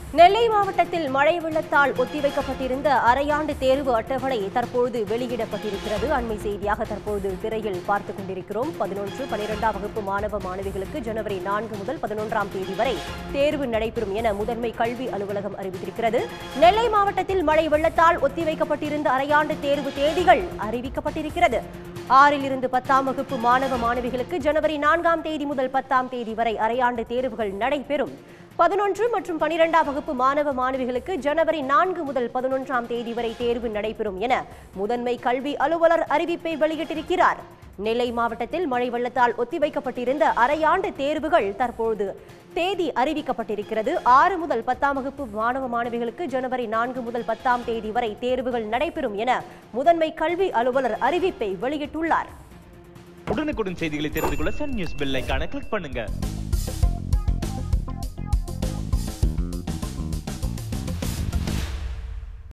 நெல்லை மாவட்டத்தில் மழை வெள்ளத்தால் ஒத்திவைக்கப்பட்டிருந்த அரையாண்டு தேர்வு அட்டவணை தற்போது வெளியிடப்பட்டிருக்கிறது அண்மை செய்தியாக தற்போது திரையில் பார்த்துக் கொண்டிருக்கிறோம் பதினொன்று பனிரெண்டாம் வகுப்பு மாணவ மாணவிகளுக்கு ஜனவரி நான்கு முதல் பதினொன்றாம் தேதி வரை தேர்வு நடைபெறும் என முதன்மை கல்வி அலுவலகம் அறிவித்திருக்கிறது நெல்லை மாவட்டத்தில் மழை வெள்ளத்தால் ஒத்திவைக்கப்பட்டிருந்த அரையாண்டு தேர்வு தேதிகள் அறிவிக்கப்பட்டிருக்கிறது ஆறில் இருந்து பத்தாம் வகுப்பு மாணவ மாணவிகளுக்கு ஜனவரி நான்காம் தேதி முதல் பத்தாம் தேதி வரை அரையாண்டு தேர்வுகள் நடைபெறும் பதினொன்று மற்றும் பனிரெண்டாம் வகுப்பு மாணவ மாணவிகளுக்கு ஜனவரி நான்கு முதல் பதினொன்றாம் தேதி வரை தேர்வு நடைபெறும் என முதன்மை கல்வி அலுவலர் அறிவிப்பை வெளியிட்டிருக்கிறார் நெல்லை மாவட்டத்தில் மழை வெள்ளத்தால் ஒத்திவைக்கப்பட்டிருந்த அரையாண்டு தேர்வுகள் தற்போது தேதி அறிவிக்கப்பட்டிருக்கிறது ஆறு முதல் பத்தாம் வகுப்பு மாணவ மாணவிகளுக்கு ஜனவரி நான்கு முதல் பத்தாம் தேதி வரை தேர்வுகள் நடைபெறும் என முதன்மை கல்வி அலுவலர் அறிவிப்பை வெளியிட்டுள்ளார் உடனுக்குடன் செய்திகளை தெரிந்து கொள்ள சன் நியூஸ் பெல் ஐகானை கிளிக் பண்ணுங்க